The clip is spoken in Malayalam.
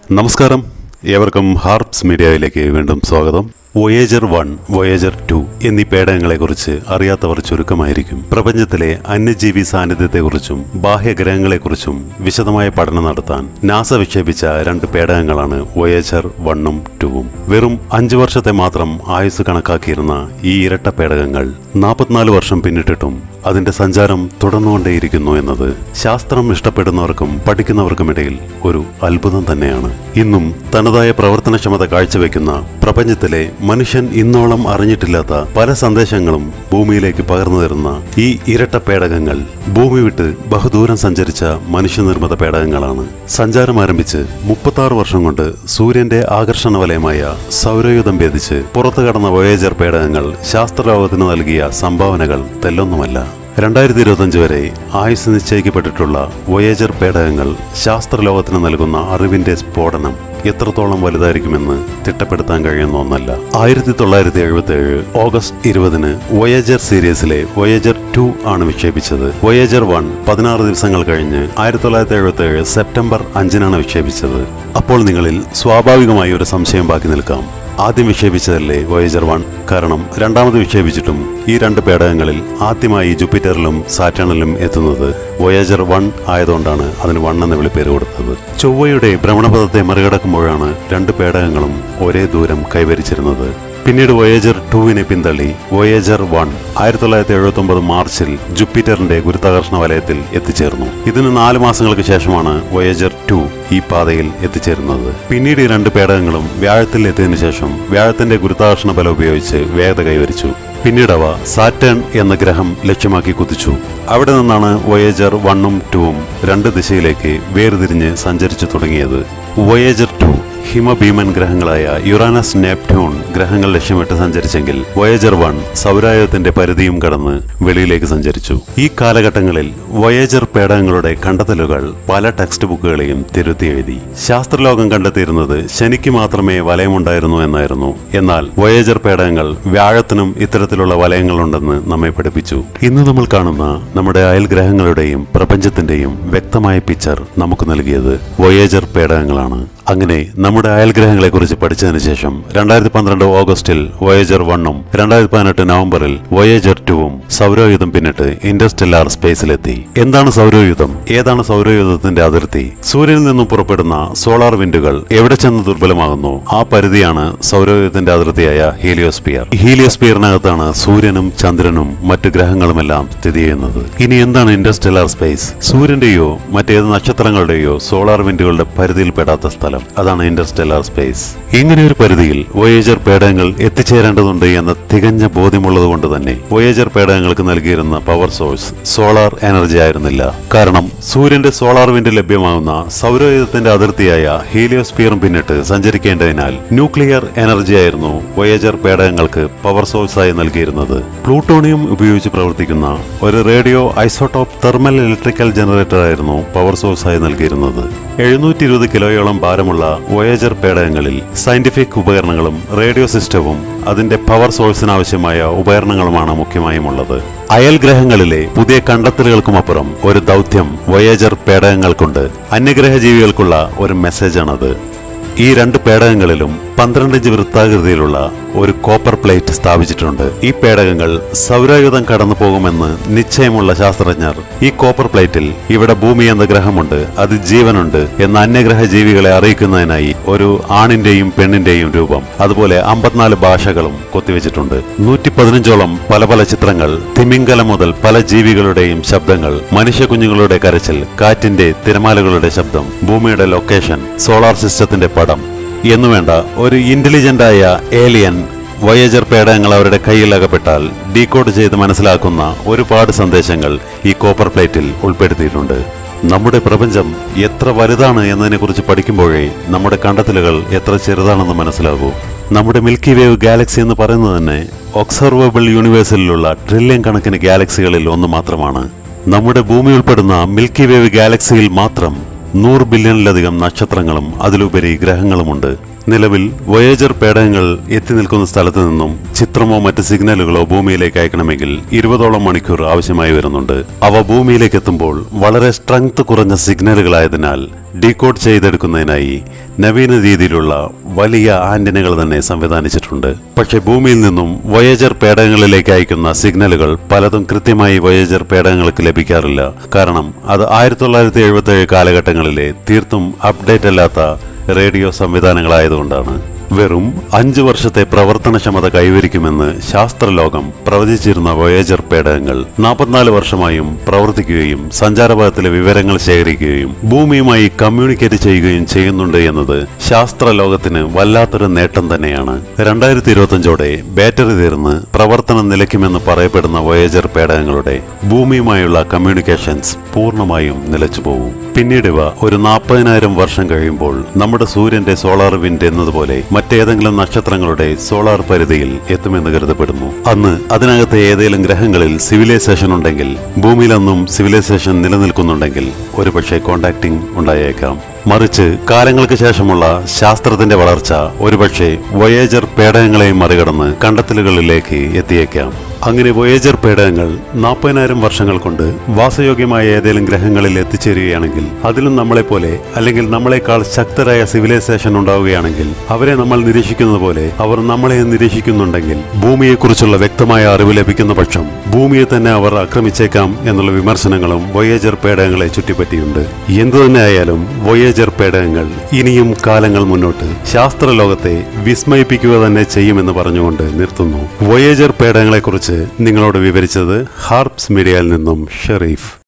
നമസ്കാരം ഏവർക്കും ഹാർപ്സ് മീഡിയയിലേക്ക് വീണ്ടും സ്വാഗതം വൊയേജർ വൺ വൊയേജർ ടു എന്നീ പേടകങ്ങളെക്കുറിച്ച് അറിയാത്തവർ ചുരുക്കമായിരിക്കും പ്രപഞ്ചത്തിലെ അന്യജീവി സാന്നിധ്യത്തെക്കുറിച്ചും ബാഹ്യഗ്രഹങ്ങളെക്കുറിച്ചും വിശദമായ പഠനം നടത്താൻ നാസ വിക്ഷേപിച്ച രണ്ട് പേടകങ്ങളാണ് വൊയേജർ വണ്ണും ടുവും വെറും അഞ്ചു വർഷത്തെ മാത്രം ആയുസ് കണക്കാക്കിയിരുന്ന ഈ ഇരട്ട പേടകങ്ങൾ നാൽപ്പത്തിനാല് വർഷം പിന്നിട്ടിട്ടും അതിന്റെ സഞ്ചാരം തുടർന്നുകൊണ്ടേയിരിക്കുന്നു എന്നത് ശാസ്ത്രം ഇഷ്ടപ്പെടുന്നവർക്കും പഠിക്കുന്നവർക്കുമിടയിൽ ഒരു അത്ഭുതം തന്നെയാണ് ഇന്നും തനതായ പ്രവർത്തനക്ഷമത കാഴ്ചവെക്കുന്ന പ്രപഞ്ചത്തിലെ മനുഷ്യൻ ഇന്നോളം അറിഞ്ഞിട്ടില്ലാത്ത പല സന്ദേശങ്ങളും ഭൂമിയിലേക്ക് പകർന്നു തരുന്ന ഈ ഇരട്ട പേടകങ്ങൾ ഭൂമി വിട്ട് ബഹുദൂരം സഞ്ചരിച്ച മനുഷ്യനിർമ്മിത പേടകങ്ങളാണ് സഞ്ചാരം ആരംഭിച്ച് മുപ്പത്തി ആറ് വർഷം കൊണ്ട് സൂര്യന്റെ ആകർഷണ വലയമായ സൗരയുധം ഭേദിച്ച് പുറത്തു കടന്ന വോയേജർ പേടകങ്ങൾ ശാസ്ത്രലോകത്തിന് നൽകിയ സംഭാവനകൾ തെല്ലൊന്നുമല്ല രണ്ടായിരത്തി ഇരുപത്തഞ്ച് വരെ ആയുസ് നിശ്ചയിക്കപ്പെട്ടിട്ടുള്ള വൊയേജർ പേടകങ്ങൾ ശാസ്ത്രലോകത്തിന് നൽകുന്ന അറിവിന്റെ സ്ഫോടനം എത്രത്തോളം വലുതായിരിക്കുമെന്ന് തിട്ടപ്പെടുത്താൻ കഴിയുന്ന ഒന്നല്ല ആയിരത്തി തൊള്ളായിരത്തി എഴുപത്തി ഏഴ് ഓഗസ്റ്റ് ഇരുപതിന് വൊയേജർ സീരീസിലെ വൊയേജർ ടു ആണ് വിക്ഷേപിച്ചത് വൊയേജർ വൺ പതിനാറ് ദിവസങ്ങൾ കഴിഞ്ഞ് ആയിരത്തി തൊള്ളായിരത്തി എഴുപത്തി ഏഴ് സെപ്റ്റംബർ അഞ്ചിനാണ് വിക്ഷേപിച്ചത് അപ്പോൾ നിങ്ങളിൽ സ്വാഭാവികമായി ഒരു സംശയം ബാക്കി നിൽക്കാം ആദ്യം വിക്ഷേപിച്ചതല്ലേ വോയേജർ വൺ കാരണം രണ്ടാമത് വിക്ഷേപിച്ചിട്ടും ഈ രണ്ട് പേടകങ്ങളിൽ ആദ്യമായി ജൂപ്പിറ്ററിലും സാറ്റേണിലും എത്തുന്നത് വോയേജർ വൺ ആയതുകൊണ്ടാണ് അതിന് വൺ എന്ന വിളിപ്പേര് കൊടുത്തത് ചൊവ്വയുടെ ഭ്രമണപഥത്തെ മറികടക്കുമ്പോഴാണ് രണ്ട് പേടകങ്ങളും ഒരേ ദൂരം കൈവരിച്ചിരുന്നത് പിന്നീട് വോയേജർ ടുവിനെ പിന്തള്ളി വോയേജർ വൺ ആയിരത്തി തൊള്ളായിരത്തി എഴുപത്തി ഒമ്പത് മാർച്ചിൽ ജുപ്പിറ്ററിന്റെ ഗുരുത്വാകർഷണ വലയത്തിൽ എത്തിച്ചേർന്നു ഇതിന് നാല് മാസങ്ങൾക്ക് ശേഷമാണ് വോയേജർ ടു ഈ പാതയിൽ എത്തിച്ചേരുന്നത് പിന്നീട് ഈ രണ്ട് പേടകങ്ങളും വ്യാഴത്തിൽ എത്തിയതിനു ശേഷം വ്യാഴത്തിന്റെ ഗുരുത്വാകർഷണ ബലം ഉപയോഗിച്ച് വേഗത കൈവരിച്ചു പിന്നീട് അവ സാറ്റേൺ എന്ന ഗ്രഹം ലക്ഷ്യമാക്കി കുതിച്ചു അവിടെ നിന്നാണ് വോയേജർ വണ്ണും ടുവും രണ്ട് ദിശയിലേക്ക് വേർതിരിഞ്ഞ് സഞ്ചരിച്ചു തുടങ്ങിയത് വോയേജർ ടു ഹിമഭീമൻ ഗ്രഹങ്ങളായ യുറാനസ് നെപ്റ്റ്യൂൺ ഗ്രഹങ്ങൾ ലക്ഷ്യമിട്ട് സഞ്ചരിച്ചെങ്കിൽ വോയേജർ വൺ സൗരായുധത്തിന്റെ പരിധിയും കടന്ന് വെളിയിലേക്ക് സഞ്ചരിച്ചു ഈ കാലഘട്ടങ്ങളിൽ വോയേജർ പേടകങ്ങളുടെ കണ്ടെത്തലുകൾ പല ടെക്സ്റ്റ് ബുക്കുകളെയും തിരുത്തി എഴുതി ശാസ്ത്രലോകം കണ്ടെത്തിയിരുന്നത് ശനിക്ക് മാത്രമേ വലയമുണ്ടായിരുന്നു എന്നായിരുന്നു എന്നാൽ വോയേജർ പേടകങ്ങൾ വ്യാഴത്തിനും ഇത്തരത്തിലുള്ള വലയങ്ങളുണ്ടെന്ന് നമ്മെ പഠിപ്പിച്ചു ഇന്ന് നമ്മൾ കാണുന്ന നമ്മുടെ അയൽഗ്രഹങ്ങളുടെയും പ്രപഞ്ചത്തിന്റെയും വ്യക്തമായ പിക്ചർ നമുക്ക് നൽകിയത് വോയേജർ പേടകങ്ങളാണ് അങ്ങനെ നമ്മുടെ അയൽഗ്രഹങ്ങളെക്കുറിച്ച് പഠിച്ചതിന് ശേഷം രണ്ടായിരത്തി പന്ത്രണ്ട് ഓഗസ്റ്റിൽ വോയേജർ വണ്ണും രണ്ടായിരത്തി പതിനെട്ട് നവംബറിൽ വോയേജർ ടുവും സൗരയുധം പിന്നിട്ട് ഇന്റർസ്റ്റെല്ലാർ സ്പേസിലെത്തി എന്താണ് സൗരയുധം ഏതാണ് സൗരയുധത്തിന്റെ അതിർത്തി സൂര്യനിൽ നിന്നും പുറപ്പെടുന്ന സോളാർ വിൻഡുകൾ എവിടെ ചെന്ന് ദുർബലമാകുന്നു ആ പരിധിയാണ് സൗരയുധത്തിന്റെ അതിർത്തിയായ ഹീലിയോസ്പിയർ ഹീലിയോസ്പിയറിനകത്താണ് സൂര്യനും ചന്ദ്രനും മറ്റു ഗ്രഹങ്ങളുമെല്ലാം സ്ഥിതി ചെയ്യുന്നത് ഇനി എന്താണ് ഇന്റർസ്റ്റെല്ലാർ സ്പേസ് സൂര്യന്റെയോ മറ്റേത് നക്ഷത്രങ്ങളുടെയോ സോളാർ വിൻഡുകളുടെ പരിധിയിൽപ്പെടാത്ത സ്ഥലം അതാണ് ഇന്റർസ്റ്റെല്ലാർ സ്പേസ് ഇങ്ങനെ ഒരു പരിധിയിൽ വോയേജർ പേടകങ്ങൾ എത്തിച്ചേരേണ്ടതുണ്ട് എന്ന തികഞ്ഞ ബോധ്യമുള്ളത് കൊണ്ട് തന്നെ വോയേജർ പേടകങ്ങൾക്ക് നൽകിയിരുന്ന പവർ സോഴ്സ് സോളാർ എനർജി ആയിരുന്നില്ല കാരണം സൂര്യന്റെ സോളാർ വിൻഡ് ലഭ്യമാകുന്ന സൗരയുധത്തിന്റെ അതിർത്തിയായ ഹീലിയോസ്പിയറും പിന്നിട്ട് സഞ്ചരിക്കേണ്ടതിനാൽ ന്യൂക്ലിയർ എനർജി ആയിരുന്നു വോയേജർ പേടകങ്ങൾക്ക് പവർ സോഴ്സായി നൽകിയിരുന്നത് പ്ലൂട്ടോണിയം ഉപയോഗിച്ച് പ്രവർത്തിക്കുന്ന ഒരു radio isotope thermal electrical generator ആയിരുന്നു പവർ സോഴ്സായി നൽകിയിരുന്നത് എഴുന്നൂറ്റി ഇരുപത് കിലോയോളം ഭാരമുള്ള വോയേജർ പേടകങ്ങളിൽ സയന്റിഫിക് ഉപകരണങ്ങളും റേഡിയോ സിസ്റ്റവും അതിന്റെ പവർ സോഴ്സിനാവശ്യമായ ഉപകരണങ്ങളുമാണ് മുഖ്യമായും ഉള്ളത് അയൽ ഗ്രഹങ്ങളിലെ പുതിയ കണ്ടെത്തലുകൾക്കുമപ്പുറം ഒരു ദൗത്യം വോയേജർ പേടകങ്ങൾക്കുണ്ട് അന്യഗ്രഹ ജീവികൾക്കുള്ള ഒരു മെസ്സേജാണത് ഈ രണ്ട് പേടകങ്ങളിലും പന്ത്രണ്ട് ഇഞ്ച് വൃത്താകൃതിയിലുള്ള ഒരു കോപ്പർ പ്ലേറ്റ് സ്ഥാപിച്ചിട്ടുണ്ട് ഈ പേടകങ്ങൾ സൗരയുധം കടന്നു പോകുമെന്ന് നിശ്ചയമുള്ള ശാസ്ത്രജ്ഞർ ഈ കോപ്പർ പ്ലേറ്റിൽ ഇവിടെ ഭൂമി എന്ന ഗ്രഹമുണ്ട് അത് ജീവനുണ്ട് എന്ന അന്യഗ്രഹ ജീവികളെ അറിയിക്കുന്നതിനായി ഒരു ആണിന്റെയും പെണ്ണിന്റെയും രൂപം അതുപോലെ അമ്പത്തിനാല് ഭാഷകളും കൊത്തിവെച്ചിട്ടുണ്ട് നൂറ്റി പതിനഞ്ചോളം പല പല ചിത്രങ്ങൾ തിമിംഗലം മുതൽ പല ജീവികളുടെയും ശബ്ദങ്ങൾ മനുഷ്യകുഞ്ഞുങ്ങളുടെ കരച്ചിൽ കാറ്റിന്റെ തിരമാലകളുടെ ശബ്ദം ഭൂമിയുടെ ലൊക്കേഷൻ സോളാർ സിസ്റ്റത്തിന്റെ പടം എന്നുവേണ്ട ഒരു ഇന്റലിജന്റായ ഏലിയൻ വയേജർ പേടകങ്ങൾ അവരുടെ കയ്യിൽ അകപ്പെട്ടാൽ ഡീകോഡ് ചെയ്ത് മനസ്സിലാക്കുന്ന ഒരുപാട് സന്ദേശങ്ങൾ ഈ കോപ്പർ പ്ലേറ്റിൽ ഉൾപ്പെടുത്തിയിട്ടുണ്ട് നമ്മുടെ പ്രപഞ്ചം എത്ര വലുതാണ് എന്നതിനെക്കുറിച്ച് പഠിക്കുമ്പോഴേ നമ്മുടെ കണ്ടെത്തലുകൾ എത്ര ചെറുതാണെന്ന് മനസ്സിലാകൂ നമ്മുടെ മിൽക്കി വേവ് ഗാലക്സി എന്ന് പറയുന്നത് തന്നെ ഒബ്സർവബിൾ യൂണിവേഴ്സിലുള്ള ട്രില്യൺ കണക്കിന് ഗാലക്സികളിൽ ഒന്ന് മാത്രമാണ് നമ്മുടെ ഭൂമി ഉൾപ്പെടുന്ന മിൽക്കി വേവ് ഗാലക്സിയിൽ മാത്രം നൂറ് ബില്യണിലധികം നക്ഷത്രങ്ങളും അതിലുപരി ഗ്രഹങ്ങളുമുണ്ട് നിലവിൽ വോയേജർ പേടകങ്ങൾ എത്തി നിൽക്കുന്ന സ്ഥലത്ത് നിന്നും ചിത്രമോ മറ്റ് സിഗ്നലുകളോ ഭൂമിയിലേക്ക് അയക്കണമെങ്കിൽ ഇരുപതോളം മണിക്കൂർ ആവശ്യമായി വരുന്നുണ്ട് അവ ഭൂമിയിലേക്ക് എത്തുമ്പോൾ വളരെ സ്ട്രെങ്ത് കുറഞ്ഞ സിഗ്നലുകളായതിനാൽ ഡീകോഡ് ചെയ്തെടുക്കുന്നതിനായി നവീന രീതിയിലുള്ള വലിയ ആന്റിനകൾ തന്നെ സംവിധാനിച്ചിട്ടുണ്ട് പക്ഷേ ഭൂമിയിൽ നിന്നും വോയേജർ പേടകങ്ങളിലേക്ക് അയക്കുന്ന സിഗ്നലുകൾ പലതും കൃത്യമായി വോയേജർ പേടകങ്ങൾക്ക് ലഭിക്കാറില്ല കാരണം അത് ആയിരത്തി തൊള്ളായിരത്തി എഴുപത്തി ഏഴ് കാലഘട്ടങ്ങളിലെ തീർത്തും അപ്ഡേറ്റ് അല്ലാത്ത റേഡിയോ സംവിധാനങ്ങളായതുകൊണ്ടാണ് വെറും അഞ്ചു വർഷത്തെ പ്രവർത്തനക്ഷമത കൈവരിക്കുമെന്ന് ശാസ്ത്രലോകം പ്രവചിച്ചിരുന്ന വോയേജർ പേടകങ്ങൾ നാൽപ്പത്തിനാല് വർഷമായും പ്രവർത്തിക്കുകയും സഞ്ചാരപഥത്തിലെ വിവരങ്ങൾ ശേഖരിക്കുകയും ഭൂമിയുമായി കമ്മ്യൂണിക്കേറ്റ് ചെയ്യുകയും ചെയ്യുന്നുണ്ട് എന്നത് ശാസ്ത്രലോകത്തിന് വല്ലാത്തൊരു നേട്ടം തന്നെയാണ് രണ്ടായിരത്തി ഇരുപത്തഞ്ചോടെ ബാറ്ററി തീർന്ന് പ്രവർത്തനം നിലയ്ക്കുമെന്ന് പറയപ്പെടുന്ന വോയേജർ പേടകങ്ങളുടെ ഭൂമിയുമായുള്ള കമ്മ്യൂണിക്കേഷൻസ് പൂർണ്ണമായും നിലച്ചുപോകും പിന്നീട് ഇവ ഒരു നാൽപ്പതിനായിരം വർഷം കഴിയുമ്പോൾ നമ്മുടെ സൂര്യന്റെ സോളാർ വിൻഡ് എന്നതുപോലെ മറ്റേതെങ്കിലും നക്ഷത്രങ്ങളുടെ സോളാർ പരിധിയിൽ എത്തുമെന്ന് കരുതപ്പെടുന്നു അന്ന് അതിനകത്തെ ഏതെങ്കിലും ഗ്രഹങ്ങളിൽ സിവിലൈസേഷൻ ഉണ്ടെങ്കിൽ ഭൂമിയിലൊന്നും സിവിലൈസേഷൻ നിലനിൽക്കുന്നുണ്ടെങ്കിൽ ഒരുപക്ഷെ കോണ്ടാക്ടിംഗ് ഉണ്ടായേക്കാം മറിച്ച് കാലങ്ങൾക്ക് ശേഷമുള്ള ശാസ്ത്രത്തിന്റെ വളർച്ച ഒരുപക്ഷെ വൊയേജർ പേടകങ്ങളെയും മറികടന്ന് കണ്ടെത്തലുകളിലേക്ക് എത്തിയേക്കാം അങ്ങനെ വൊയേജർ പേടകങ്ങൾ നാൽപ്പതിനായിരം വർഷങ്ങൾ കൊണ്ട് വാസയോഗ്യമായ ഏതെങ്കിലും ഗ്രഹങ്ങളിൽ എത്തിച്ചേരുകയാണെങ്കിൽ അതിലും നമ്മളെപ്പോലെ അല്ലെങ്കിൽ നമ്മളെക്കാൾ ശക്തരായ സിവിലൈസേഷൻ ഉണ്ടാവുകയാണെങ്കിൽ അവരെ നമ്മൾ നിരീക്ഷിക്കുന്നത് പോലെ അവർ നമ്മളെ നിരീക്ഷിക്കുന്നുണ്ടെങ്കിൽ ഭൂമിയെക്കുറിച്ചുള്ള വ്യക്തമായ അറിവ് ലഭിക്കുന്ന പക്ഷം ഭൂമിയെ തന്നെ അവർ ആക്രമിച്ചേക്കാം എന്നുള്ള വിമർശനങ്ങളും വൊയേജർ പേടകങ്ങളെ ചുറ്റിപ്പറ്റിയുണ്ട് എന്തു തന്നെ ആയാലും വൊയേജർ പേടകങ്ങൾ ഇനിയും കാലങ്ങൾ മുന്നോട്ട് ശാസ്ത്രലോകത്തെ വിസ്മയിപ്പിക്കുക തന്നെ ചെയ്യുമെന്ന് പറഞ്ഞുകൊണ്ട് നിർത്തുന്നു വൊയേജർ പേടകങ്ങളെക്കുറിച്ച് നിങ്ങളോട് വിവരിച്ചത് ഹാർപ്സ് മീഡിയയിൽ നിന്നും ഷെറീഫ്